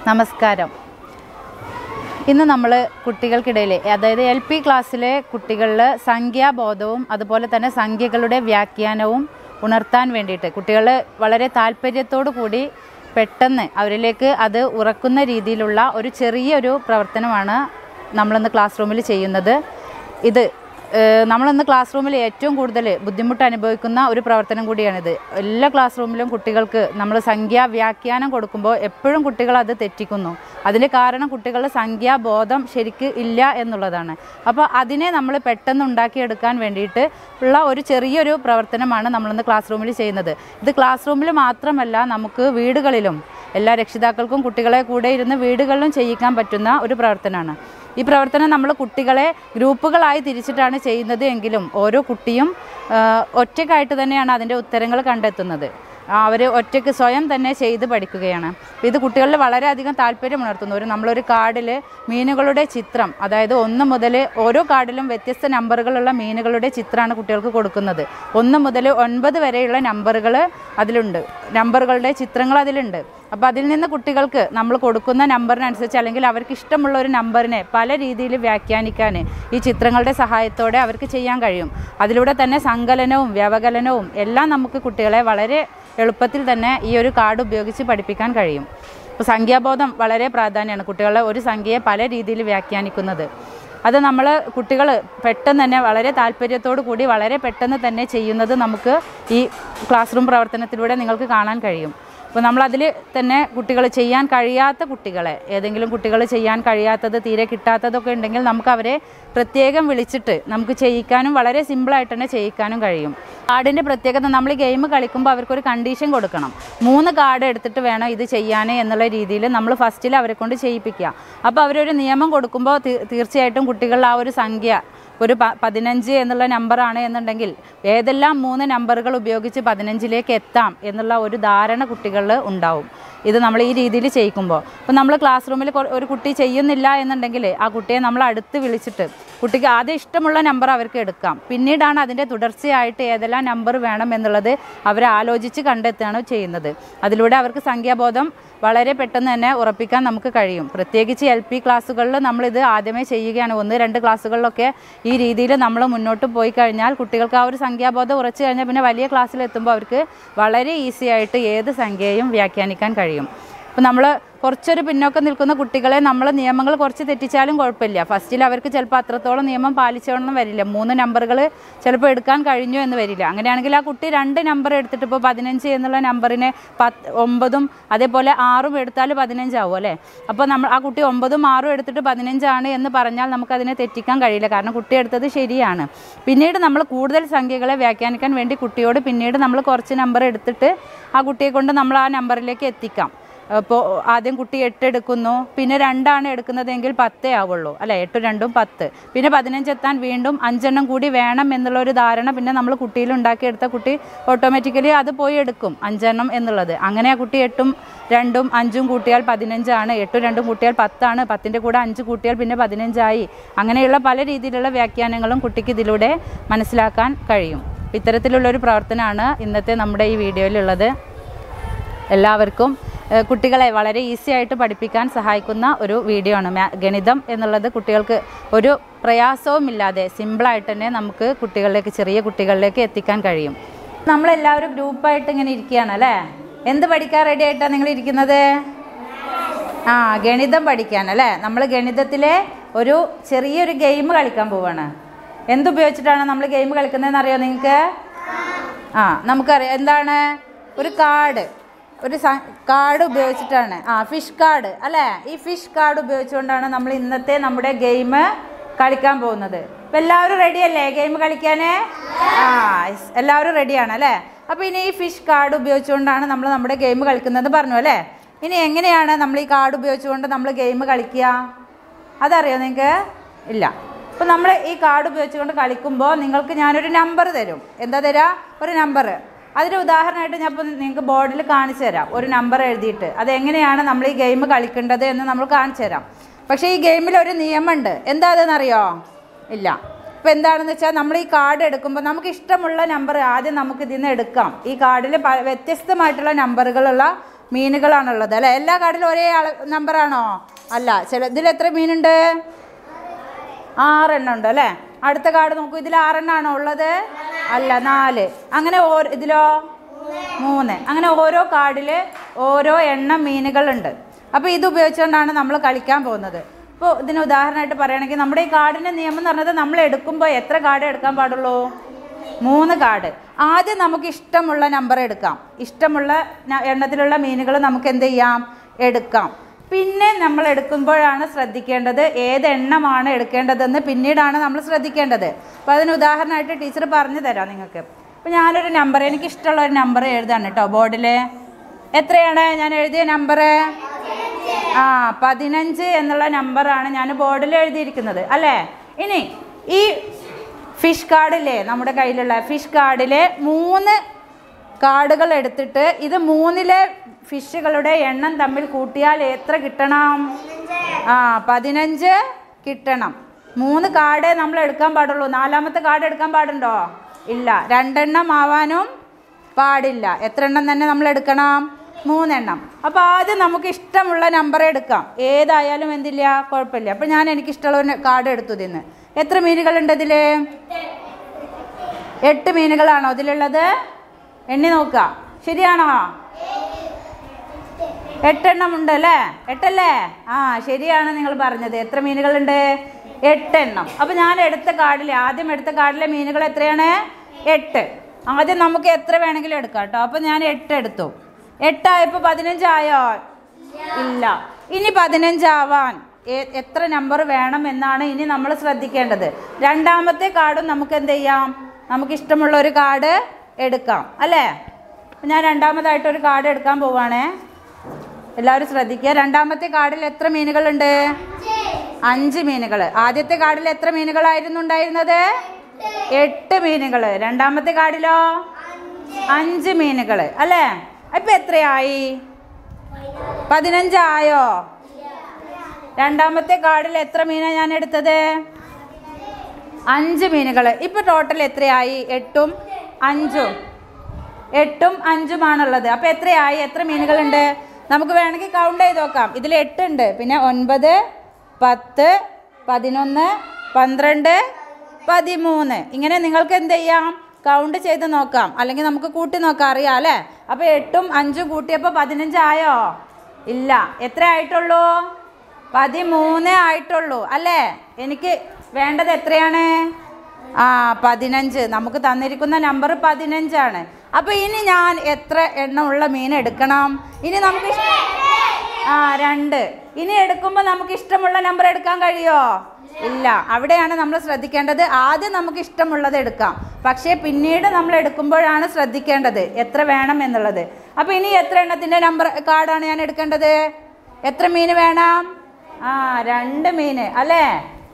നമസ്കാരം ഇന്ന് നമ്മൾ കുട്ടികൾക്കിടയിൽ അതായത് എൽ പി ക്ലാസ്സിലെ കുട്ടികളിൽ സംഖ്യാബോധവും അതുപോലെ തന്നെ സംഖ്യകളുടെ വ്യാഖ്യാനവും ഉണർത്താൻ വേണ്ടിയിട്ട് കുട്ടികൾ വളരെ താല്പര്യത്തോടു കൂടി പെട്ടെന്ന് അവരിലേക്ക് അത് ഉറക്കുന്ന രീതിയിലുള്ള ഒരു ചെറിയൊരു പ്രവർത്തനമാണ് നമ്മളിന്ന് ക്ലാസ് റൂമിൽ ചെയ്യുന്നത് ഇത് ഏഹ് നമ്മളിന്ന് ക്ലാസ് റൂമിൽ ഏറ്റവും കൂടുതൽ ബുദ്ധിമുട്ട് അനുഭവിക്കുന്ന ഒരു പ്രവർത്തനം കൂടിയാണിത് എല്ലാ ക്ലാസ് റൂമിലും കുട്ടികൾക്ക് നമ്മൾ സംഖ്യാ വ്യാഖ്യാനം കൊടുക്കുമ്പോൾ എപ്പോഴും കുട്ടികൾ അത് തെറ്റിക്കുന്നു അതിന് കാരണം കുട്ടികളുടെ സംഖ്യാബോധം ശരിക്ക് ഇല്ല എന്നുള്ളതാണ് അപ്പോൾ അതിനെ നമ്മൾ പെട്ടെന്ന് ഉണ്ടാക്കിയെടുക്കാൻ വേണ്ടിയിട്ട് ഉള്ള ഒരു ചെറിയൊരു പ്രവർത്തനമാണ് നമ്മളിന്ന് ക്ലാസ് റൂമിൽ ചെയ്യുന്നത് ഇത് ക്ലാസ് റൂമിൽ മാത്രമല്ല നമുക്ക് വീടുകളിലും എല്ലാ രക്ഷിതാക്കൾക്കും കുട്ടികളെ കൂടെ ഇരുന്ന് വീടുകളിലും ചെയ്യിക്കാൻ പറ്റുന്ന ഒരു പ്രവർത്തനമാണ് ഈ പ്രവർത്തനം നമ്മൾ കുട്ടികളെ ഗ്രൂപ്പുകളായി തിരിച്ചിട്ടാണ് ചെയ്യുന്നത് എങ്കിലും ഓരോ കുട്ടിയും ആ, ഒറ്റയ്ക്കായിട്ട് തന്നെയാണ് അതിൻ്റെ ഉത്തരങ്ങൾ കണ്ടെത്തുന്നത് അവർ ഒറ്റയ്ക്ക് സ്വയം തന്നെ ചെയ്ത് പഠിക്കുകയാണ് ഇത് കുട്ടികളിൽ വളരെയധികം താല്പര്യം ഉണർത്തുന്നു ഒരു നമ്മളൊരു കാർഡിൽ മീനുകളുടെ ചിത്രം അതായത് ഒന്ന് മുതൽ ഓരോ കാർഡിലും വ്യത്യസ്ത നമ്പറുകളുള്ള മീനുകളുടെ ചിത്രമാണ് കുട്ടികൾക്ക് കൊടുക്കുന്നത് ഒന്ന് മുതൽ ഒൻപത് വരെയുള്ള നമ്പറുകൾ അതിലുണ്ട് നമ്പറുകളുടെ ചിത്രങ്ങൾ അതിലുണ്ട് അപ്പോൾ അതിൽ നിന്ന് കുട്ടികൾക്ക് നമ്മൾ കൊടുക്കുന്ന നമ്പറിനനുസരിച്ച് അല്ലെങ്കിൽ അവർക്ക് ഇഷ്ടമുള്ള ഒരു നമ്പറിനെ പല രീതിയിൽ വ്യാഖ്യാനിക്കാൻ ഈ ചിത്രങ്ങളുടെ സഹായത്തോടെ അവർക്ക് ചെയ്യാൻ കഴിയും അതിലൂടെ തന്നെ സങ്കലനവും വ്യവകലനവും എല്ലാം നമുക്ക് കുട്ടികളെ വളരെ എളുപ്പത്തിൽ തന്നെ ഈ ഒരു കാർഡ് ഉപയോഗിച്ച് പഠിപ്പിക്കാൻ കഴിയും അപ്പോൾ സംഖ്യാബോധം വളരെ പ്രാധാന്യമാണ് കുട്ടികളെ ഒരു സംഖ്യയെ പല രീതിയിൽ വ്യാഖ്യാനിക്കുന്നത് അത് നമ്മൾ കുട്ടികൾ പെട്ടെന്ന് തന്നെ വളരെ താല്പര്യത്തോടു കൂടി വളരെ പെട്ടെന്ന് തന്നെ ചെയ്യുന്നത് നമുക്ക് ഈ ക്ലാസ് റൂം പ്രവർത്തനത്തിലൂടെ നിങ്ങൾക്ക് കാണാൻ കഴിയും അപ്പോൾ നമ്മളതിൽ തന്നെ കുട്ടികൾ ചെയ്യാൻ കഴിയാത്ത കുട്ടികളെ ഏതെങ്കിലും കുട്ടികൾ ചെയ്യാൻ കഴിയാത്തത് തീരെ കിട്ടാത്തതൊക്കെ ഉണ്ടെങ്കിൽ നമുക്ക് അവരെ പ്രത്യേകം വിളിച്ചിട്ട് നമുക്ക് ചെയ്യിക്കാനും വളരെ സിമ്പിളായിട്ട് തന്നെ ചെയ്യിക്കാനും കഴിയും കാർഡിൻ്റെ പ്രത്യേകത നമ്മൾ ഈ ഗെയിം കളിക്കുമ്പോൾ അവർക്കൊരു കണ്ടീഷൻ കൊടുക്കണം മൂന്ന് കാർഡ് എടുത്തിട്ട് വേണം ഇത് ചെയ്യാൻ എന്നുള്ള രീതിയിൽ നമ്മൾ ഫസ്റ്റിൽ അവരെ കൊണ്ട് ചെയ്യിപ്പിക്കുക അപ്പോൾ അവരൊരു നിയമം കൊടുക്കുമ്പോൾ തീ- തീർച്ചയായിട്ടും കുട്ടികളുടെ ആ ഒരു സംഖ്യ ഒരു പ പതിനഞ്ച് എന്നുള്ള നമ്പറാണ് എന്നുണ്ടെങ്കിൽ ഏതെല്ലാം മൂന്ന് നമ്പറുകൾ ഉപയോഗിച്ച് പതിനഞ്ചിലേക്ക് എത്താം എന്നുള്ള ഒരു ധാരണ കുട്ടികളിൽ ഉണ്ടാവും ഇത് നമ്മൾ ഈ രീതിയിൽ ചെയ്യിക്കുമ്പോൾ അപ്പോൾ നമ്മൾ ക്ലാസ് റൂമിൽ ഒരു കുട്ടി ചെയ്യുന്നില്ല എന്നുണ്ടെങ്കിൽ ആ കുട്ടിയെ നമ്മൾ അടുത്ത് വിളിച്ചിട്ട് കുട്ടിക്ക് ആദ്യം ഇഷ്ടമുള്ള നമ്പർ അവർക്ക് എടുക്കാം പിന്നീടാണ് അതിൻ്റെ തുടർച്ചയായിട്ട് ഏതെല്ലാം നമ്പർ വേണം എന്നുള്ളത് അവർ ആലോചിച്ച് കണ്ടെത്തുകയാണ് ചെയ്യുന്നത് അതിലൂടെ അവർക്ക് സംഖ്യാബോധം വളരെ പെട്ടെന്ന് തന്നെ ഉറപ്പിക്കാൻ നമുക്ക് കഴിയും പ്രത്യേകിച്ച് എൽ പി ക്ലാസ്സുകളിൽ നമ്മളിത് ആദ്യമേ ചെയ്യുകയാണ് ഒന്ന് രണ്ട് ക്ലാസ്സുകളിലൊക്കെ ഈ രീതിയിൽ നമ്മൾ മുന്നോട്ട് പോയി കഴിഞ്ഞാൽ കുട്ടികൾക്ക് ആ ഒരു സംഖ്യാബോധം ഉറച്ചു കഴിഞ്ഞാൽ പിന്നെ വലിയ ക്ലാസ്സിൽ എത്തുമ്പോൾ അവർക്ക് വളരെ ഈസി ആയിട്ട് ഏത് സംഖ്യയും വ്യാഖ്യാനിക്കാൻ കഴിയും അപ്പോൾ നമ്മൾ കുറച്ചൊരു പിന്നോക്കം നിൽക്കുന്ന കുട്ടികളെ നമ്മൾ നിയമങ്ങൾ കുറച്ച് തെറ്റിച്ചാലും കുഴപ്പമില്ല ഫസ്റ്റിൽ അവർക്ക് ചിലപ്പോൾ അത്രത്തോളം നിയമം പാലിച്ചോണം വരില്ല മൂന്ന് നമ്പറുകൾ ചിലപ്പോൾ എടുക്കാൻ കഴിഞ്ഞു എന്ന് വരില്ല അങ്ങനെയാണെങ്കിൽ ആ കുട്ടി രണ്ട് നമ്പർ എടുത്തിട്ട് ഇപ്പോൾ പതിനഞ്ച് എന്നുള്ള നമ്പറിനെ പത്ത് ഒമ്പതും അതേപോലെ ആറും എടുത്താൽ പതിനഞ്ചാവും അല്ലേ അപ്പോൾ നമ്മൾ ആ കുട്ടി ഒമ്പതും ആറും എടുത്തിട്ട് പതിനഞ്ചാണ് എന്ന് പറഞ്ഞാൽ നമുക്കതിനെ തെറ്റിക്കാൻ കഴിയില്ല കാരണം കുട്ടി എടുത്തത് ശരിയാണ് പിന്നീട് നമ്മൾ കൂടുതൽ സംഖ്യകളെ വ്യാഖ്യാനിക്കാൻ വേണ്ടി കുട്ടിയോട് പിന്നീട് നമ്മൾ കുറച്ച് നമ്പർ എടുത്തിട്ട് ആ കുട്ടിയെ കൊണ്ട് നമ്മൾ ആ നമ്പറിലേക്ക് എത്തിക്കാം അപ്പോൾ ആദ്യം കുട്ടി എട്ട് എടുക്കുന്നു പിന്നെ രണ്ടാണ് എടുക്കുന്നതെങ്കിൽ പത്തേ ആവുള്ളൂ അല്ലേ എട്ട് രണ്ടും പത്ത് പിന്നെ പതിനഞ്ച് എത്താൻ വീണ്ടും അഞ്ചെണ്ണം കൂടി വേണം എന്നുള്ള ഒരു ധാരണ പിന്നെ നമ്മൾ കുട്ടിയിൽ ഉണ്ടാക്കിയെടുത്ത കുട്ടി ഓട്ടോമാറ്റിക്കലി അത് പോയി എടുക്കും അഞ്ചെണ്ണം എന്നുള്ളത് അങ്ങനെ ആ കുട്ടി എട്ടും രണ്ടും അഞ്ചും കൂട്ടിയാൽ പതിനഞ്ചാണ് എട്ടും രണ്ടും കൂട്ടിയാൽ പത്താണ് പത്തിൻ്റെ കൂടെ അഞ്ച് കൂട്ടിയാൽ പിന്നെ പതിനഞ്ചായി അങ്ങനെയുള്ള പല രീതിയിലുള്ള വ്യാഖ്യാനങ്ങളും കുട്ടിക്ക് ഇതിലൂടെ മനസ്സിലാക്കാൻ കഴിയും ഇത്തരത്തിലുള്ളൊരു പ്രവർത്തനമാണ് ഇന്നത്തെ നമ്മുടെ ഈ വീഡിയോയിലുള്ളത് എല്ലാവർക്കും ഏഹ്, കുട്ടികളെ വളരെ ഈസി ആയിട്ട് പഠിപ്പിക്കാൻ സഹായിക്കുന്ന ഒരു വീഡിയോ ആണ് മാ- ഗണിതം എന്നുള്ളത് കുട്ടികൾക്ക് ഒരു പ്രയാസവുമില്ലാതെ സിമ്പിളായിട്ട് തന്നെ നമുക്ക് കുട്ടികളിലേക്ക് ചെറിയ കുട്ടികളിലേക്ക് എത്തിക്കാൻ കഴിയും നമ്മളെല്ലാവരും ഗ്രൂപ്പായിട്ട് ഇങ്ങനെ ഇരിക്കുകയാണ് അല്ലേ എന്ത് പഠിക്കാൻ റെഡി ആയിട്ടാണ് നിങ്ങൾ ഇരിക്കുന്നത് ആ ഗണിതം പഠിക്കാൻ അല്ലേ നമ്മൾ ഗണിതത്തിലെ ഒരു ചെറിയൊരു ഗെയിം കളിക്കാൻ പോവാണ് എന്തുപയോഗിച്ചിട്ടാണ് നമ്മൾ ഗെയിം കളിക്കുന്നതെന്ന് അറിയോ നിങ്ങൾക്ക് ആ നമുക്കറിയാം എന്താണ് ഒരു കാർഡ് ഒരു കാർഡ് ഉപയോഗിച്ചിട്ടാണ് ആ ഫിഷ് കാർഡ് അല്ലേ ഈ ഫിഷ് കാർഡ് ഉപയോഗിച്ചുകൊണ്ടാണ് നമ്മൾ ഇന്നത്തെ നമ്മുടെ ഗെയിം കളിക്കാൻ പോകുന്നത് അപ്പം എല്ലാവരും റെഡിയല്ലേ ഗെയിം കളിക്കാൻ ആ yes. എല്ലാവരും റെഡിയാണ് അല്ലേ അപ്പോൾ ഇനി ഈ ഫിഷ് കാർഡ് ഉപയോഗിച്ചുകൊണ്ടാണ് നമ്മൾ നമ്മുടെ ഗെയിം കളിക്കുന്നത് പറഞ്ഞു അല്ലേ ഇനി എങ്ങനെയാണ് നമ്മൾ ഈ കാർഡ് ഉപയോഗിച്ചുകൊണ്ട് നമ്മൾ ഗെയിം കളിക്കുക അതറിയോ നിങ്ങൾക്ക് ഇല്ല അപ്പോൾ നമ്മൾ ഈ കാർഡ് ഉപയോഗിച്ചുകൊണ്ട് കളിക്കുമ്പോൾ നിങ്ങൾക്ക് ഞാനൊരു നമ്പർ തരും എന്താ തരാ ഒരു നമ്പർ അതിന് ഉദാഹരണമായിട്ട് ഞാൻ ഇപ്പോൾ നിങ്ങൾക്ക് ബോർഡിൽ കാണിച്ചു തരാം ഒരു നമ്പർ എഴുതിയിട്ട് അതെങ്ങനെയാണ് നമ്മൾ ഈ ഗെയിം കളിക്കേണ്ടത് എന്ന് നമ്മൾ കാണിച്ചു തരാം പക്ഷേ ഈ ഗെയിമിൽ ഒരു നിയമമുണ്ട് എന്താ അതെന്നറിയോ ഇല്ല ഇപ്പം എന്താണെന്ന് വെച്ചാൽ നമ്മൾ ഈ കാർഡ് എടുക്കുമ്പോൾ നമുക്ക് ഇഷ്ടമുള്ള നമ്പർ ആദ്യം നമുക്ക് ഇതിൽ നിന്ന് എടുക്കാം ഈ കാർഡിൽ പല വ്യത്യസ്തമായിട്ടുള്ള നമ്പറുകളുള്ള മീനുകളാണുള്ളത് അല്ലേ എല്ലാ കാർഡിലും ഒരേ അള നമ്പറാണോ അല്ല ചില ഇതിൽ എത്ര മീനുണ്ട് ആറെണ്ണം ഉണ്ട് അല്ലേ അടുത്ത കാർഡ് നോക്കൂ ഇതിൽ ആറെണ്ണാണോ ഉള്ളത് അല്ല നാല് അങ്ങനെ ഓരോ ഇതിലോ മൂന്ന് അങ്ങനെ ഓരോ കാർഡിൽ ഓരോ എണ്ണം മീനുകളുണ്ട് അപ്പോൾ ഇത് ഉപയോഗിച്ചുകൊണ്ടാണ് നമ്മൾ കളിക്കാൻ പോകുന്നത് ഇപ്പോൾ ഇതിന് ഉദാഹരണമായിട്ട് പറയുകയാണെങ്കിൽ നമ്മുടെ ഈ കാർഡിൻ്റെ നിയമം എന്ന് പറഞ്ഞത് നമ്മൾ എടുക്കുമ്പോൾ എത്ര കാർഡ് എടുക്കാൻ പാടുള്ളൂ മൂന്ന് കാർഡ് ആദ്യം നമുക്ക് ഇഷ്ടമുള്ള നമ്പർ എടുക്കാം ഇഷ്ടമുള്ള ന- എണ്ണത്തിലുള്ള മീനുകൾ നമുക്ക് എന്ത് ചെയ്യാം എടുക്കാം പിന്നെ നമ്മൾ എടുക്കുമ്പോഴാണ് ശ്രദ്ധിക്കേണ്ടത് ഏത് എണ്ണമാണ് എടുക്കേണ്ടതെന്ന് പിന്നീടാണ് നമ്മൾ ശ്രദ്ധിക്കേണ്ടത് അപ്പോൾ അതിന് ഉദാഹരണമായിട്ട് ടീച്ചർ പറഞ്ഞു തരാം നിങ്ങൾക്ക് അപ്പോൾ ഞാനൊരു നമ്പർ എനിക്ക് ഇഷ്ടമുള്ള ഒരു നമ്പർ എഴുതാണ് കേട്ടോ ബോർഡിൽ എത്രയാണ് ഞാൻ എഴുതിയ നമ്പർ ആ പതിനഞ്ച് എന്നുള്ള നമ്പറാണ് ഞാൻ ബോർഡിൽ എഴുതിയിരിക്കുന്നത് അല്ലേ ഇനി ഈ ഫിഷ് കാർഡില്ലേ നമ്മുടെ കയ്യിലുള്ള ഫിഷ് കാർഡിലെ മൂന്ന് കാർഡുകൾ എടുത്തിട്ട് ഇത് മൂന്നിലെ ഫിഷുകളുടെ എണ്ണം തമ്മിൽ കൂട്ടിയാൽ എത്ര കിട്ടണം ആ പതിനഞ്ച് കിട്ടണം മൂന്ന് കാർഡേ നമ്മൾ എടുക്കാൻ പാടുള്ളൂ നാലാമത്തെ കാർഡ് എടുക്കാൻ പാടുണ്ടോ ഇല്ല രണ്ടെണ്ണം ആവാനും പാടില്ല എത്ര എണ്ണം തന്നെ നമ്മൾ എടുക്കണം മൂന്നെണ്ണം അപ്പോൾ ആദ്യം നമുക്ക് ഇഷ്ടമുള്ള നമ്പർ എടുക്കാം ഏതായാലും എന്തില്ല കുഴപ്പമില്ല അപ്പോൾ ഞാൻ എനിക്ക് ഇഷ്ടമുള്ള കാർഡ് എടുത്തു ഇതിന്ന് എത്ര മീനുകളുണ്ട് ഇതിൽ എട്ട് മീനുകളാണോ ഇതിലുള്ളത് എണ്ണി നോക്കുക ശരിയാണോ എട്ടെണ്ണം ഉണ്ട് അല്ലേ എട്ടല്ലേ ആ ശരിയാണ് നിങ്ങൾ പറഞ്ഞത് എത്ര മീനുകളുണ്ട് എട്ടെണ്ണം അപ്പോൾ ഞാൻ എടുത്ത കാർഡിൽ ആദ്യം എടുത്ത കാർഡിലെ മീനുകൾ എത്രയാണ് എട്ട് ആദ്യം നമുക്ക് എത്ര വേണമെങ്കിലും എടുക്കാം കേട്ടോ അപ്പോൾ ഞാൻ എട്ട് എടുത്തു എട്ടായപ്പോൾ പതിനഞ്ചായോ ഇല്ല ഇനി പതിനഞ്ചാവാൻ എ- എത്ര നമ്പർ വേണം എന്നാണ് ഇനി നമ്മൾ ശ്രദ്ധിക്കേണ്ടത് രണ്ടാമത്തെ കാർഡും നമുക്ക് എന്ത് ചെയ്യാം നമുക്ക് ഇഷ്ടമുള്ള ഒരു കാർഡ് എടുക്കാം അല്ലേ അപ്പോൾ ഞാൻ രണ്ടാമതായിട്ട് ഒരു കാർഡ് എടുക്കാൻ പോവാണേ എല്ലാവരും ശ്രദ്ധിക്കുക രണ്ടാമത്തെ കാർഡിൽ എത്ര മീനുകളുണ്ട് അഞ്ച് മീനുകൾ ആദ്യത്തെ കാർഡിൽ എത്ര മീനുകളായിരുന്നു ഉണ്ടായിരുന്നത് എട്ട് മീനുകൾ രണ്ടാമത്തെ കാർഡിലോ അഞ്ച് മീനുകൾ അല്ലേ ഇപ്പൊ എത്രയായി പതിനഞ്ചായോ രണ്ടാമത്തെ കാർഡിൽ എത്ര മീനാണ് ഞാൻ എടുത്തത് അഞ്ച് മീനുകൾ ഇപ്പൊ ടോട്ടൽ എത്രയായി എട്ടും അഞ്ചും എട്ടും അഞ്ചുമാണുള്ളത് അപ്പോൾ എത്രയായി എത്ര മീനുകളുണ്ട് നമുക്ക് വേണമെങ്കിൽ കൗണ്ട് ചെയ്ത് നോക്കാം ഇതിൽ എട്ടുണ്ട് പിന്നെ ഒൻപത് പത്ത് പതിനൊന്ന് പന്ത്രണ്ട് പതിമൂന്ന് ഇങ്ങനെ നിങ്ങൾക്ക് എന്ത് ചെയ്യാം കൗണ്ട് ചെയ്ത് നോക്കാം അല്ലെങ്കിൽ നമുക്ക് കൂട്ടി നോക്കാം അറിയാം അല്ലേ അപ്പോൾ എട്ടും അഞ്ചും കൂട്ടിയപ്പോൾ പതിനഞ്ചായോ ഇല്ല എത്ര ആയിട്ടുള്ളൂ പതിമൂന്ന് ആയിട്ടുള്ളൂ അല്ലേ എനിക്ക് വേണ്ടത് എത്രയാണ് ആ പതിനഞ്ച് നമുക്ക് തന്നിരിക്കുന്ന നമ്പർ പതിനഞ്ചാണ് അപ്പൊ ഇനി ഞാൻ എത്ര എണ്ണമുള്ള മീൻ എടുക്കണം ഇനി നമുക്ക് ഇഷ്ട- ആ രണ്ട് ഇനി എടുക്കുമ്പോൾ നമുക്ക് ഇഷ്ടമുള്ള നമ്പർ എടുക്കാൻ കഴിയോ ഇല്ല അവിടെയാണ് നമ്മൾ ശ്രദ്ധിക്കേണ്ടത് ആദ്യം നമുക്ക് ഇഷ്ടമുള്ളത് എടുക്കാം പക്ഷേ പിന്നീട് നമ്മൾ എടുക്കുമ്പോഴാണ് ശ്രദ്ധിക്കേണ്ടത് എത്ര വേണം എന്നുള്ളത് അപ്പൊ ഇനി എത്ര എണ്ണത്തിന്റെ നമ്പർ കാർഡാണ് ഞാൻ എടുക്കേണ്ടത് എത്ര മീൻ വേണം ആ രണ്ട് മീന് അല്ലേ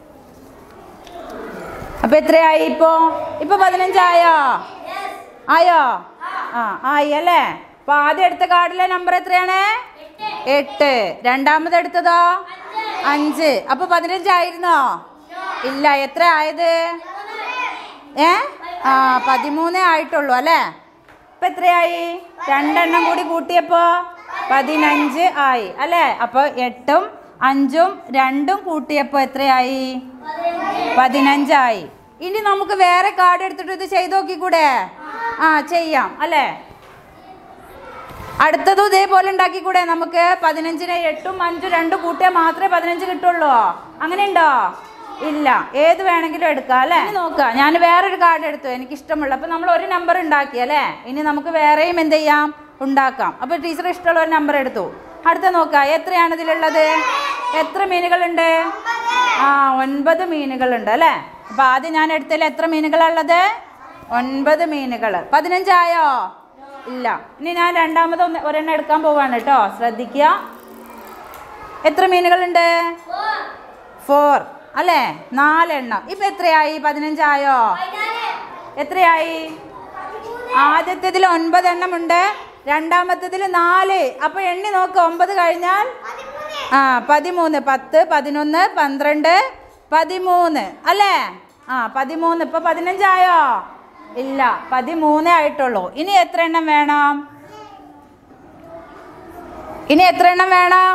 അപ്പൊ എത്രയായി ഇപ്പോ ഇപ്പൊ പതിനഞ്ചായോ ആയോ ആ ആയി അല്ലേ അപ്പൊ ആദ്യം എടുത്ത കാർഡിലെ നമ്പർ എത്രയാണ് എട്ട് രണ്ടാമത് എടുത്തതോ അഞ്ച് അപ്പൊ പതിനഞ്ചായിരുന്നോ ഇല്ല എത്ര ആയത് ഏ ആ പതിമൂന്നേ ആയിട്ടുള്ളൂ അല്ലേ ഇപ്പൊ എത്രയായി രണ്ടെണ്ണം കൂടി കൂട്ടിയപ്പോ പതിനഞ്ച് ആയി അല്ലേ അപ്പൊ എട്ടും അഞ്ചും രണ്ടും കൂട്ടിയപ്പോ എത്രയായി പതിനഞ്ചായി ഇനി നമുക്ക് വേറെ കാർഡ് എടുത്തിട്ട് ഇത് ചെയ്ത് നോക്കിക്കൂടെ ആ ചെയ്യാം അല്ലേ അടുത്തതും ഇതേപോലെ ഉണ്ടാക്കിക്കൂടെ നമുക്ക് പതിനഞ്ചിന് എട്ടും അഞ്ചും രണ്ടും കൂട്ടിയാൽ മാത്രമേ പതിനഞ്ച് കിട്ടുള്ളൂ അങ്ങനെയുണ്ടോ ഇല്ല ഏത് വേണമെങ്കിലും എടുക്കാം അല്ലേ ഇനി നോക്കാം ഞാൻ വേറൊരു കാർഡ് എടുത്തു എനിക്ക് ഇഷ്ടമുള്ള അപ്പോൾ നമ്മൾ ഒരു നമ്പർ ഉണ്ടാക്കി അല്ലേ ഇനി നമുക്ക് വേറെയും എന്ത് ചെയ്യാം ഉണ്ടാക്കാം അപ്പോൾ ടീച്ചർ ഇഷ്ടമുള്ള ഒരു നമ്പർ എടുത്തു അടുത്ത നോക്കാം എത്രയാണ് ഇതിലുള്ളത് എത്ര മീനുകളുണ്ട് ആ ഒൻപത് മീനുകളുണ്ട് അല്ലേ അപ്പോൾ ആദ്യം ഞാൻ എടുത്തതിൽ എത്ര മീനുകളുള്ളത് ഒൻപത് മീനുകൾ പതിനഞ്ചായോ ഇല്ല ഇനി ഞാൻ രണ്ടാമത് ഒന്ന് ഒരെണ്ണം എടുക്കാൻ പോവാണ് കേട്ടോ ശ്രദ്ധിക്കുക എത്ര മീനുകളുണ്ട് ഫോർ അല്ലേ നാലെണ്ണം ഇപ്പൊ എത്രയായി പതിനഞ്ചായോ എത്രയായി ആദ്യത്തേതിൽ ഒൻപതെണ്ണം ഉണ്ട് രണ്ടാമത്തേതിൽ നാല് അപ്പൊ എണ്ണി നോക്ക് ഒമ്പത് കഴിഞ്ഞാൽ ആ പതിമൂന്ന് പത്ത് പതിനൊന്ന് പന്ത്രണ്ട് പതിമൂന്ന് അല്ലേ ആ പതിമൂന്ന് ഇപ്പൊ പതിനഞ്ചായോ ഇല്ല പതിമൂന്നേ ആയിട്ടുള്ളൂ ഇനി എത്ര എണ്ണം വേണം ഇനി എത്ര എണ്ണം വേണം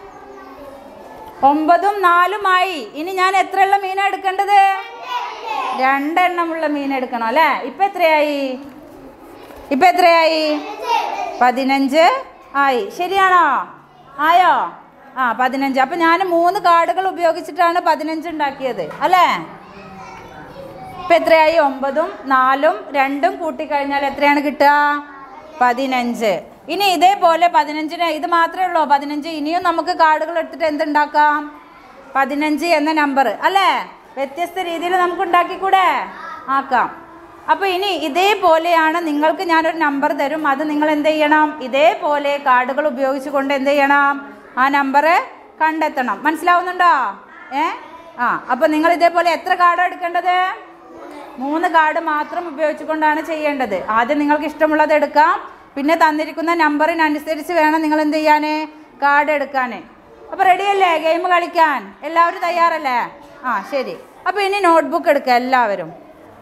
ഒമ്പതും നാലുമായി ഇനി ഞാൻ എത്രയുള്ള മീനാ എടുക്കേണ്ടത് രണ്ടെണ്ണമുള്ള മീൻ എടുക്കണം അല്ലേ ഇപ്പൊ എത്രയായി ഇപ്പൊ എത്രയായി പതിനഞ്ച് ആയി ശരിയാണോ ആയോ ആ പതിനഞ്ച് അപ്പൊ ഞാൻ മൂന്ന് കാർഡുകൾ ഉപയോഗിച്ചിട്ടാണ് പതിനഞ്ച് ഉണ്ടാക്കിയത് അല്ലേ ഇപ്പൊ എത്രയായി ഒമ്പതും നാലും രണ്ടും കൂട്ടിക്കഴിഞ്ഞാൽ എത്രയാണ് കിട്ടുക പതിനഞ്ച് ഇനി ഇതേപോലെ പതിനഞ്ചിന് ഇത് മാത്രമേ ഉള്ളൂ പതിനഞ്ച് ഇനിയും നമുക്ക് കാർഡുകൾ എടുത്തിട്ട് എന്തുണ്ടാക്കാം പതിനഞ്ച് എന്ന നമ്പർ അല്ലേ വ്യത്യസ്ത രീതിയിൽ നമുക്ക് ഉണ്ടാക്കിക്കൂടെ ആക്കാം അപ്പോൾ ഇനി ഇതേപോലെയാണ് നിങ്ങൾക്ക് ഞാനൊരു നമ്പർ തരും അത് നിങ്ങൾ എന്ത് ചെയ്യണം ഇതേപോലെ കാർഡുകൾ ഉപയോഗിച്ചുകൊണ്ട് എന്ത് ചെയ്യണം ആ നമ്പർ കണ്ടെത്തണം മനസ്സിലാവുന്നുണ്ടോ ഏ ആ അപ്പോൾ നിങ്ങൾ ഇതേപോലെ എത്ര കാർഡ് എടുക്കേണ്ടത് മൂന്ന് കാർഡ് മാത്രം ഉപയോഗിച്ചുകൊണ്ടാണ് ചെയ്യേണ്ടത് ആദ്യം നിങ്ങൾക്ക് ഇഷ്ടമുള്ളത് എടുക്കാം പിന്നെ തന്നിരിക്കുന്ന നമ്പറിനനുസരിച്ച് വേണം നിങ്ങൾ എന്ത് ചെയ്യാൻ കാർഡ് എടുക്കാൻ അപ്പോൾ റെഡിയല്ലേ ഗെയിം കളിക്കാൻ എല്ലാവരും തയ്യാറല്ലേ ആ ശരി അപ്പോൾ ഇനി നോട്ട്ബുക്ക് എടുക്കുക എല്ലാവരും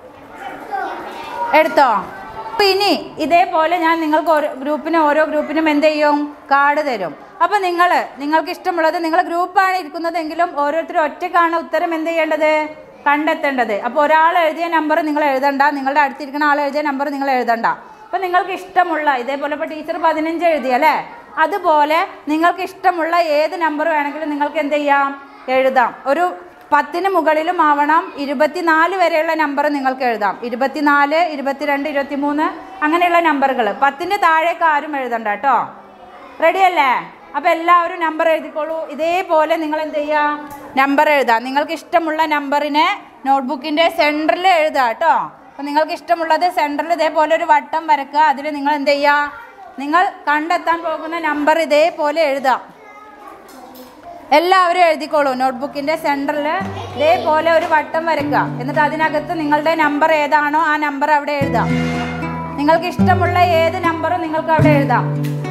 എടുത്തോ അപ്പോൾ ഇനി ഇതേപോലെ ഞാൻ നിങ്ങൾക്ക് ഓരോ ഗ്രൂപ്പിനും ഓരോ ഗ്രൂപ്പിനും എന്ത് ചെയ്യും കാർഡ് തരും അപ്പോൾ നിങ്ങൾ നിങ്ങൾക്ക് ഇഷ്ടമുള്ളത് നിങ്ങൾ ഗ്രൂപ്പാണ് ഇരിക്കുന്നതെങ്കിലും ഓരോരുത്തരും ഒറ്റക്കാണ് ഉത്തരം എന്ത് ചെയ്യേണ്ടത് കണ്ടെത്തേണ്ടത് അപ്പോൾ ഒരാൾ എഴുതിയ നമ്പർ നിങ്ങൾ എഴുതണ്ട നിങ്ങളുടെ അടുത്തിരിക്കുന്ന ആൾ എഴുതിയ നമ്പർ നിങ്ങൾ എഴുതണ്ട അപ്പോൾ നിങ്ങൾക്ക് ഇഷ്ടമുള്ള ഇതേപോലെ ഇപ്പോൾ ടീച്ചർ പതിനഞ്ച് എഴുതി അല്ലേ അതുപോലെ നിങ്ങൾക്ക് ഇഷ്ടമുള്ള ഏത് നമ്പർ വേണമെങ്കിലും നിങ്ങൾക്ക് എന്ത് ചെയ്യാം എഴുതാം ഒരു പത്തിന് മുകളിലും ആവണം ഇരുപത്തിനാല് വരെയുള്ള നമ്പർ നിങ്ങൾക്ക് എഴുതാം ഇരുപത്തിനാല് ഇരുപത്തിരണ്ട് ഇരുപത്തിമൂന്ന് അങ്ങനെയുള്ള നമ്പറുകൾ പത്തിൻ്റെ താഴേക്ക് ആരും എഴുതണ്ട കേട്ടോ റെഡിയല്ലേ അപ്പോൾ എല്ലാവരും നമ്പർ എഴുതിക്കോളൂ ഇതേപോലെ നിങ്ങൾ എന്ത് ചെയ്യുക നമ്പർ എഴുതാം നിങ്ങൾക്ക് ഇഷ്ടമുള്ള നമ്പറിനെ നോട്ട്ബുക്കിൻ്റെ സെൻറ്ററിൽ എഴുതുക കേട്ടോ അപ്പോൾ നിങ്ങൾക്ക് ഇഷ്ടമുള്ളത് സെൻറ്ററിൽ ഇതേപോലെ ഒരു വട്ടം വരക്കുക അതിൽ നിങ്ങൾ എന്ത് ചെയ്യുക നിങ്ങൾ കണ്ടെത്താൻ പോകുന്ന നമ്പർ ഇതേപോലെ എഴുതാം എല്ലാവരും എഴുതിക്കോളൂ നോട്ട്ബുക്കിൻ്റെ സെൻറ്ററിൽ ഇതേപോലെ ഒരു വട്ടം വരയ്ക്കുക എന്നിട്ട് അതിനകത്ത് നിങ്ങളുടെ നമ്പർ ഏതാണോ ആ നമ്പർ അവിടെ എഴുതാം നിങ്ങൾക്ക് ഇഷ്ടമുള്ള ഏത് നമ്പറും നിങ്ങൾക്ക് അവിടെ എഴുതാം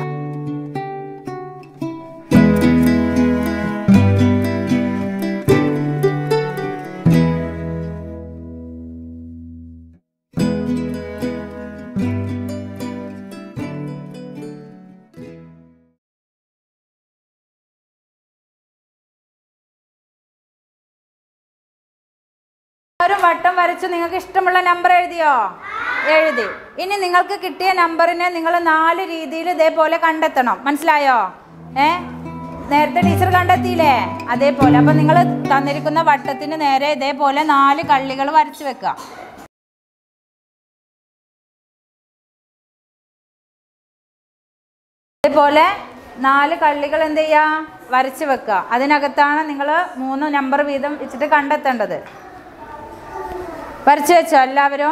എല്ലാവരും വട്ടം വരച്ച് നിങ്ങൾക്ക് ഇഷ്ടമുള്ള നമ്പർ എഴുതിയോ എഴുതി ഇനി നിങ്ങൾക്ക് കിട്ടിയ നമ്പറിനെ നിങ്ങൾ നാല് രീതിയിൽ ഇതേപോലെ കണ്ടെത്തണം മനസ്സിലായോ ഏ നേരത്തെ ടീച്ചർ കണ്ടെത്തിയില്ലേ അതേപോലെ അപ്പൊ നിങ്ങൾ തന്നിരിക്കുന്ന വട്ടത്തിന് നേരെ ഇതേപോലെ നാല് കള്ളികൾ വരച്ചു വെക്കുക ഇതേപോലെ നാല് കള്ളികൾ എന്ത് ചെയ്യുക വരച്ച് വെക്കുക അതിനകത്താണ് നിങ്ങൾ മൂന്ന് നമ്പർ വീതം വെച്ചിട്ട് കണ്ടെത്തേണ്ടത് വരച്ചു വെച്ചോ എല്ലാവരും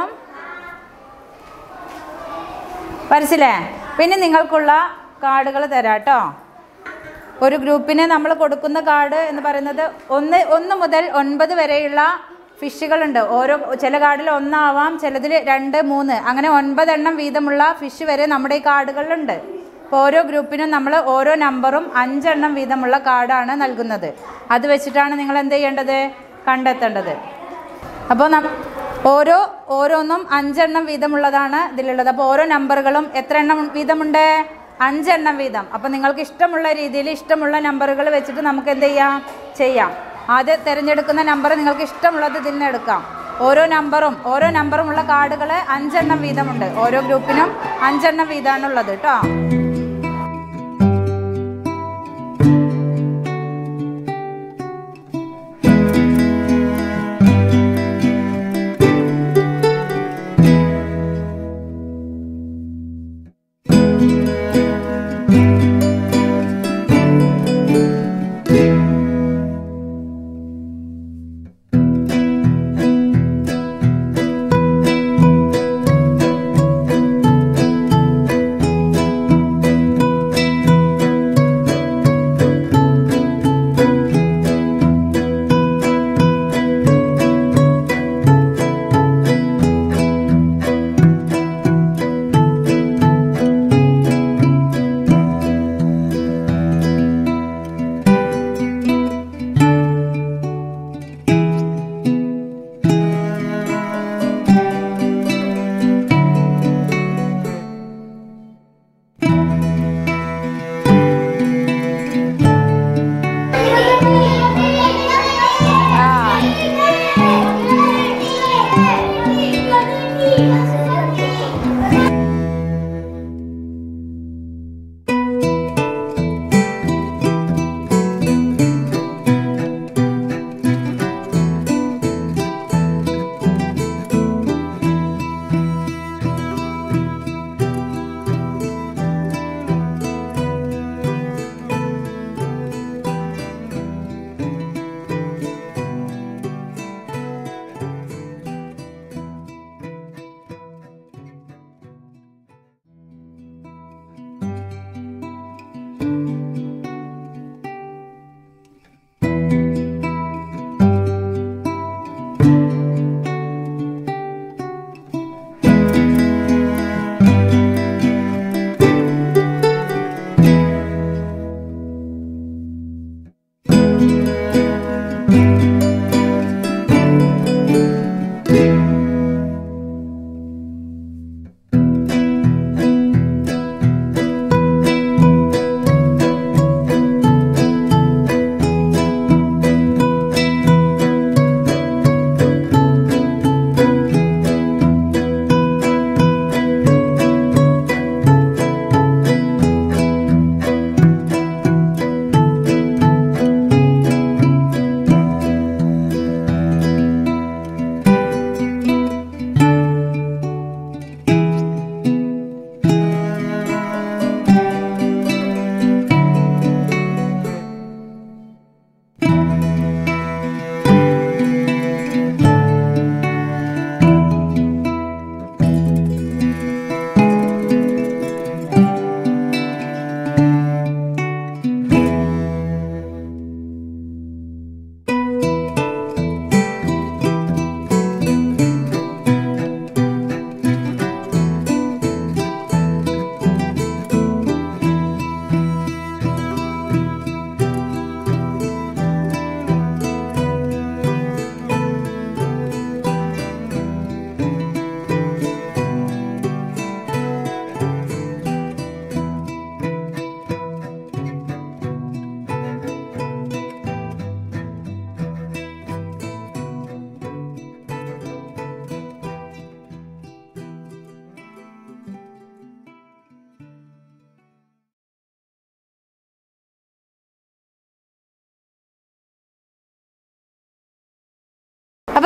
വരച്ചില്ലേ പിന്നെ നിങ്ങൾക്കുള്ള കാർഡുകൾ തരാം കേട്ടോ ഒരു ഗ്രൂപ്പിന് നമ്മൾ കൊടുക്കുന്ന കാർഡ് എന്ന് പറയുന്നത് ഒന്ന് ഒന്ന് മുതൽ ഒൻപത് വരെയുള്ള ഫിഷുകളുണ്ട് ഓരോ ചില കാർഡിൽ ഒന്നാവാം ചിലതിൽ രണ്ട് മൂന്ന് അങ്ങനെ ഒൻപതെണ്ണം വീതമുള്ള ഫിഷ് വരെ നമ്മുടെ ഈ കാർഡുകളിലുണ്ട് അപ്പോൾ ഓരോ ഗ്രൂപ്പിനും നമ്മൾ ഓരോ നമ്പറും അഞ്ചെണ്ണം വീതമുള്ള കാർഡാണ് നൽകുന്നത് അത് വെച്ചിട്ടാണ് നിങ്ങൾ എന്ത് ചെയ്യേണ്ടത് കണ്ടെത്തേണ്ടത് അപ്പോൾ നം ഓരോ ഓരോന്നും അഞ്ചെണ്ണം വീതമുള്ളതാണ് ഇതിലുള്ളത് അപ്പോൾ ഓരോ നമ്പറുകളും എത്ര എണ്ണം വീതമുണ്ട് അഞ്ചെണ്ണം വീതം അപ്പോൾ നിങ്ങൾക്ക് ഇഷ്ടമുള്ള രീതിയിൽ ഇഷ്ടമുള്ള നമ്പറുകൾ വെച്ചിട്ട് നമുക്ക് എന്ത് ചെയ്യാം ചെയ്യാം ആദ്യം തിരഞ്ഞെടുക്കുന്ന നമ്പർ നിങ്ങൾക്ക് ഇഷ്ടമുള്ളത് ഇതിൽ നിന്ന് എടുക്കാം ഓരോ നമ്പറും ഓരോ നമ്പറും ഉള്ള കാർഡുകൾ അഞ്ചെണ്ണം വീതമുണ്ട് ഓരോ ഗ്രൂപ്പിനും അഞ്ചെണ്ണം വീതമാണുള്ളത് കേട്ടോ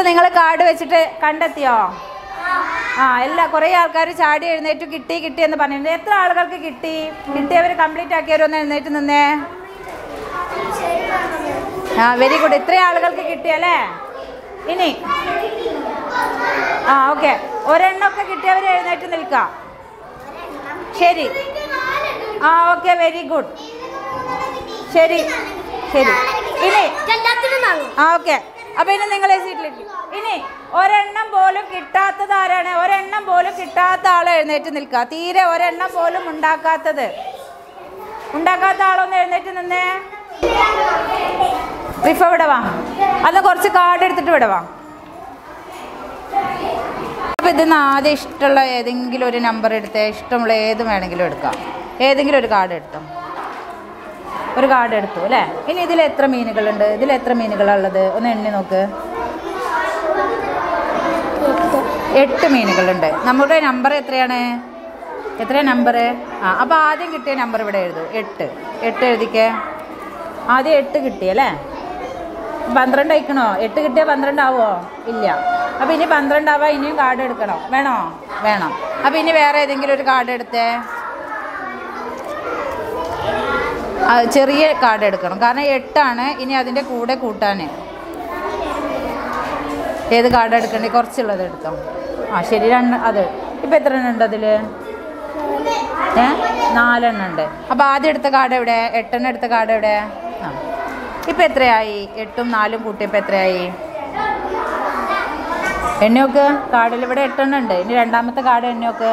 നിങ്ങൾ കാർഡ് വെച്ചിട്ട് കണ്ടെത്തിയോ ആ എല്ലാ കുറേ ആൾക്കാർ ചാടി എഴുന്നേറ്റ് കിട്ടി കിട്ടി എന്ന് പറഞ്ഞിട്ടുണ്ട് എത്ര ആളുകൾക്ക് കിട്ടി കിട്ടിയവർ കംപ്ലീറ്റ് ആക്കിയവരൊന്ന് എഴുന്നേറ്റ് നിന്നേ ആ വെരി ഗുഡ് ഇത്രയും ആളുകൾക്ക് കിട്ടിയല്ലേ ഇനി ആ ഓക്കെ ഒരെണ്ണമൊക്കെ കിട്ടിയവർ എഴുന്നേറ്റ് നിൽക്കാം ശരി ആ ഓക്കെ വെരി ഗുഡ് ശരി ശരി ഇനി ആ ഓക്കെ അപ്പൊ ഇനി നിങ്ങളെ സീറ്റിലേക്ക് ഇനി ഒരെണ്ണം പോലും കിട്ടാത്തത് ആരാണ് ഒരെണ്ണം പോലും കിട്ടാത്ത ആൾ എഴുന്നേറ്റ് നിൽക്കുക തീരെ ഒരെണ്ണം പോലും ഉണ്ടാക്കാത്തത് ഉണ്ടാക്കാത്ത ആളൊന്ന് എഴുന്നേറ്റ് നിന്നേ റിഫ ഇവിടെ വാ അന്ന് കുറച്ച് കാർഡ് എടുത്തിട്ട് ഇവിടെ വാ അപ്പോൾ ഇതിന്ന് ആദ്യം ഇഷ്ടമുള്ള ഏതെങ്കിലും ഒരു നമ്പർ എടുത്തേ ഇഷ്ടമുള്ള ഏത് വേണമെങ്കിലും എടുക്കാം ഏതെങ്കിലും ഒരു കാർഡ് എടുത്തോ ഒരു കാർഡ് എടുത്തു അല്ലേ ഇനി ഇതിൽ എത്ര മീനുകളുണ്ട് ഇതിൽ എത്ര മീനുകളാണ് ഉള്ളത് ഒന്ന് എണ്ണി നോക്ക് എട്ട് മീനുകളുണ്ട് നമ്മുടെ നമ്പർ എത്രയാണ് എത്ര നമ്പർ ആ അപ്പോൾ ആദ്യം കിട്ടിയ നമ്പർ ഇവിടെ എഴുതൂ എട്ട് എട്ട് എഴുതിക്കേ ആദ്യം എട്ട് കിട്ടിയല്ലേ പന്ത്രണ്ട് അയക്കണോ എട്ട് കിട്ടിയാൽ പന്ത്രണ്ട് ആവോ ഇല്ല അപ്പോൾ ഇനി പന്ത്രണ്ട് ആവാൻ ഇനിയും കാർഡ് എടുക്കണം വേണോ വേണം അപ്പോൾ ഇനി വേറെ ഏതെങ്കിലും ഒരു കാർഡ് എടുത്തേ ആ, ചെറിയ കാർഡ് എടുക്കണം കാരണം എട്ടാണ് ഇനി അതിൻ്റെ കൂടെ കൂട്ടാൻ ഏത് കാർഡ് എടുക്കണ്ടേ കുറച്ചുള്ളത് എടുത്തോ ആ ശരി രണ്ട് അത് ഇപ്പം എത്ര എണ്ണം ഉണ്ട് അതിൽ ഏ നാലെണ്ണം ഉണ്ട് അപ്പോൾ ആദ്യം എടുത്ത കാർഡ് എവിടെ എട്ടെണ്ണം എടുത്ത കാർഡ് എവിടെ ആ ഇപ്പം എത്രയായി എട്ടും നാലും കൂട്ടിയപ്പോൾ എത്രയായി എണ്ണയൊക്കെ കാർഡിൽ ഇവിടെ എട്ടെണ്ണം ഉണ്ട് ഇനി രണ്ടാമത്തെ കാർഡ് എണ്ണയൊക്കെ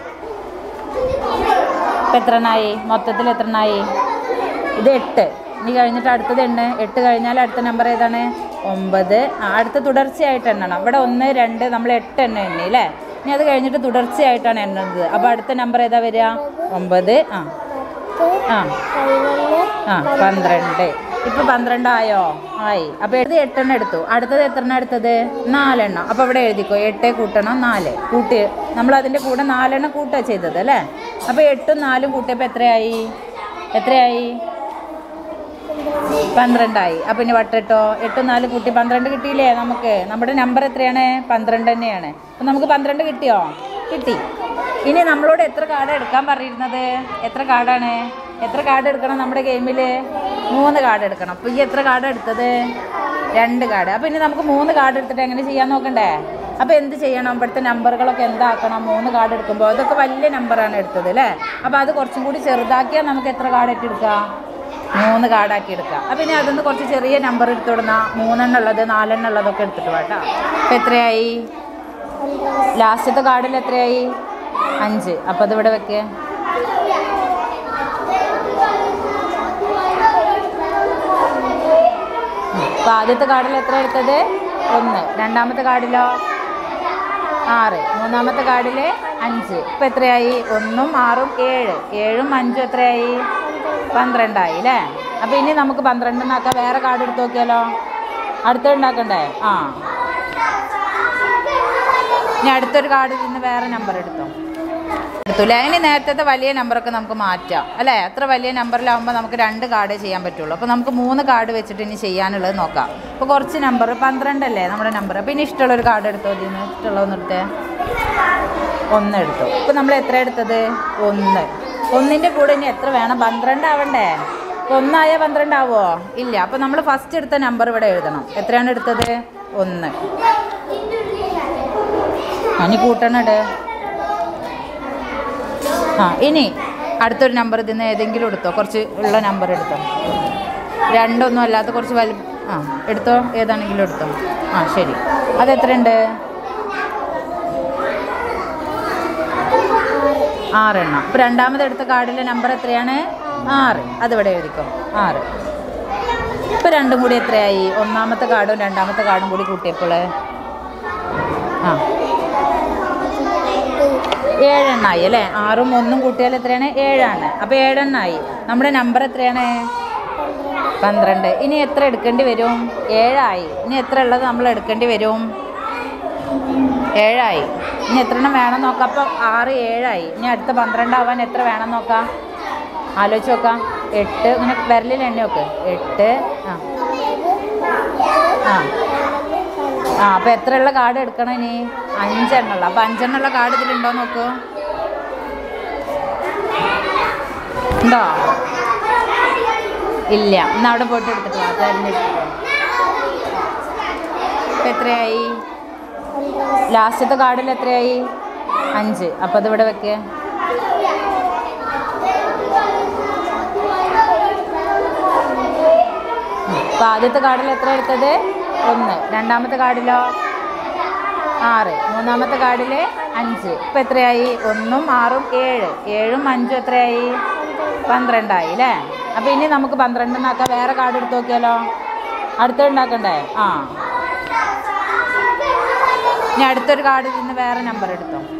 ഇപ്പം എത്ര എണ്ണായി മൊത്തത്തിൽ എത്ര എണ്ണായി ഇത് എട്ട് ഇനി കഴിഞ്ഞിട്ട് അടുത്തത് എണ്ണ എട്ട് കഴിഞ്ഞാൽ അടുത്ത നമ്പർ ഏതാണ് ഒമ്പത് ആ അടുത്ത തുടർച്ചയായിട്ട് എണ്ണണം ഇവിടെ ഒന്ന് രണ്ട് നമ്മൾ എട്ട് എണ്ണ എണ്ണി അല്ലേ ഇനി അത് കഴിഞ്ഞിട്ട് തുടർച്ചയായിട്ടാണ് എണ്ണുന്നത് അപ്പോൾ അടുത്ത നമ്പർ ഏതാ വരിക ഒമ്പത് ആ ആ ആ പന്ത്രണ്ട് ഇപ്പൊ പന്ത്രണ്ടായോ ആയി അപ്പൊ ഇത് എട്ടെണ്ണം എടുത്തു അടുത്തത് എത്ര എണ്ണം എടുത്തത് നാലെണ്ണം അപ്പൊ ഇവിടെ എഴുതിക്കോ എട്ട് കൂട്ടണം നാല് കൂട്ടി നമ്മൾ അതിന്റെ കൂടെ നാലെണ്ണം കൂട്ടുക ചെയ്തത് അല്ലേ അപ്പൊ എട്ടും നാലും കൂട്ടിയപ്പോ എത്രയായി എത്രയായി പന്ത്രണ്ടായി അപ്പൊ ഇനി വട്ടിട്ടോ എട്ടും നാല് കൂട്ടി പന്ത്രണ്ട് കിട്ടിയില്ലേ നമുക്ക് നമ്മുടെ നമ്പർ എത്രയാണ് പന്ത്രണ്ട് തന്നെയാണ് അപ്പൊ നമുക്ക് പന്ത്രണ്ട് കിട്ടിയോ കിട്ടി ഇനി നമ്മളോട് എത്ര കാർഡ് എടുക്കാൻ പറഞ്ഞിരുന്നത് എത്ര കാർഡാണ് എത്ര കാർഡ് എടുക്കണം നമ്മുടെ ഗെയിമിൽ മൂന്ന് കാർഡ് എടുക്കണം അപ്പോൾ ഈ എത്ര കാർഡ് എടുത്തത് രണ്ട് കാർഡ് അപ്പോൾ ഇനി നമുക്ക് മൂന്ന് കാർഡ് എടുത്തിട്ട് എങ്ങനെ ചെയ്യാൻ നോക്കണ്ടേ അപ്പോൾ എന്ത് ചെയ്യണം ഇവിടുത്തെ നമ്പറുകളൊക്കെ എന്താക്കണം മൂന്ന് കാർഡ് എടുക്കുമ്പോൾ ഇതൊക്കെ വലിയ നമ്പറാണ് എടുത്തത് അല്ലേ അപ്പോൾ അത് കുറച്ചും കൂടി ചെറുതാക്കിയാൽ നമുക്ക് എത്ര കാർഡ് ഇട്ടെടുക്കാം മൂന്ന് കാർഡാക്കി എടുക്കാം അപ്പം ഇനി അതൊന്ന് കുറച്ച് ചെറിയ നമ്പർ എടുത്തു വിടുന്ന മൂന്നെണ്ണം ഉള്ളത് നാലെണ്ണം ഉള്ളതൊക്കെ എടുത്തിട്ട് വേട്ടോ അപ്പം എത്രയായി ലാസ്റ്റത്തെ കാർഡിൽ എത്രയായി അഞ്ച് അപ്പം അതിവിടെ വെക്കേ അപ്പം ആദ്യത്തെ കാർഡിൽ എത്ര എടുത്തത് ഒന്ന് രണ്ടാമത്തെ കാർഡിലോ ആറ് മൂന്നാമത്തെ കാർഡിൽ അഞ്ച് ഇപ്പം എത്രയായി ഒന്നും ആറും ഏഴ് ഏഴും അഞ്ചും എത്രയായി പന്ത്രണ്ടായി അല്ലേ അപ്പോൾ ഇനി നമുക്ക് പന്ത്രണ്ടെണ്ണാക്കാം വേറെ കാർഡ് എടുത്ത് നോക്കിയാലോ അടുത്ത ഉണ്ടാക്കണ്ടേ ആ ഇനി അടുത്തൊരു കാർഡിൽ നിന്ന് വേറെ നമ്പർ എടുത്തോ എടുത്തൂല്ലേ അതിന് നേരത്തെ വലിയ നമ്പറൊക്കെ നമുക്ക് മാറ്റാം അല്ലേ അത്ര വലിയ നമ്പറിലാവുമ്പോൾ നമുക്ക് രണ്ട് കാർഡേ ചെയ്യാൻ പറ്റുള്ളൂ അപ്പോൾ നമുക്ക് മൂന്ന് കാർഡ് വെച്ചിട്ട് ഇനി ചെയ്യാനുള്ളത് നോക്കാം അപ്പോൾ കുറച്ച് നമ്പർ പന്ത്രണ്ടല്ലേ നമ്മുടെ നമ്പർ അപ്പോൾ ഇനി ഇഷ്ടമുള്ളൊരു കാർഡ് എടുത്തോ ഇതിന് ഇഷ്ടമുള്ളതൊന്ന് എടുത്തേ ഒന്ന് എടുത്തു ഇപ്പോൾ നമ്മൾ എത്ര എടുത്തത് ഒന്ന് ഒന്നിൻ്റെ കൂടെ ഇനി എത്ര വേണം പന്ത്രണ്ട് ആവണ്ടേ ഒന്നായ പന്ത്രണ്ടാവോ ഇല്ല അപ്പോൾ നമ്മൾ ഫസ്റ്റ് എടുത്ത നമ്പർ ഇവിടെ എഴുതണം എത്രയാണ് എടുത്തത് ഒന്ന് ഇനി കൂട്ടണട് ആ ഇനി അടുത്തൊരു നമ്പർ ഇതിന്ന് ഏതെങ്കിലും എടുത്തോ കുറച്ച് ഉള്ള നമ്പർ എടുത്തോ രണ്ടൊന്നും അല്ലാത്ത കുറച്ച് വലു ആ എടുത്തോ ഏതാണെങ്കിലും എടുത്തോ ആ ശരി അതെത്രയുണ്ട് ആറെണ്ണം അപ്പോൾ രണ്ടാമത് എടുത്ത കാർഡിലെ നമ്പർ എത്രയാണ് ആറ് അതിവിടെ എഴുതിക്കോ ആറ് ഇപ്പോൾ രണ്ടും കൂടി എത്രയായി ഒന്നാമത്തെ കാർഡും രണ്ടാമത്തെ കാർഡും കൂടി കൂട്ടിയപ്പോൾ ആ ഏഴെണ്ണായി അല്ലേ ആറും ഒന്നും കൂട്ടിയാൽ എത്രയാണ് ഏഴാണ് അപ്പോൾ ഏഴെണ്ണായി നമ്മുടെ നമ്പർ എത്രയാണ് പന്ത്രണ്ട് ഇനി എത്ര എടുക്കേണ്ടി വരും ഏഴായി ഇനി എത്ര ഉള്ളത് നമ്മൾ എടുക്കേണ്ടി വരും ഏഴായി ഇനി എത്ര എണ്ണം വേണം നോക്കാം അപ്പോൾ ആറ് ഏഴായി ഇനി അടുത്ത പന്ത്രണ്ടാവാൻ എത്ര വേണം നോക്കാം ആലോചിച്ച് നോക്കാം എട്ട് ഇങ്ങനെ വിരലിൽ എണ്ണ നോക്ക് എട്ട് ആ ആ ആ അപ്പോൾ എത്രയുള്ള കാർഡ് എടുക്കണം ഇനി അഞ്ചെണ്ണുള്ള അപ്പോൾ അഞ്ചെണ്ണുള്ള കാർഡ് ഇതിലുണ്ടോ നോക്കൂ ഉണ്ടോ ഇല്ല എന്നാ അവിടെ പോയിട്ട് എടുത്തിട്ട് വാ അതായിരുന്നു ഇപ്പം എത്രയായി ലാസ്റ്റത്തെ കാർഡിൽ എത്രയായി അഞ്ച് അപ്പോൾ അതിവിടെ വെക്കേ അപ്പോൾ ആദ്യത്തെ കാർഡിൽ എത്ര എടുത്തത് ഒന്ന് രണ്ടാമത്തെ കാർഡിലോ ആറ് മൂന്നാമത്തെ കാർഡിൽ അഞ്ച് ഇപ്പം എത്രയായി ഒന്നും ആറും ഏഴ് ഏഴും അഞ്ചും എത്രയായി പന്ത്രണ്ടായി അല്ലേ അപ്പോൾ ഇനി നമുക്ക് പന്ത്രണ്ടെണ്ണാക്കാം വേറെ കാർഡ് എടുത്ത് നോക്കിയാലോ അടുത്ത ഉണ്ടാക്കണ്ടേ ആ ഇനി അടുത്തൊരു കാർഡിൽ നിന്ന് വേറെ നമ്പർ എടുത്തോ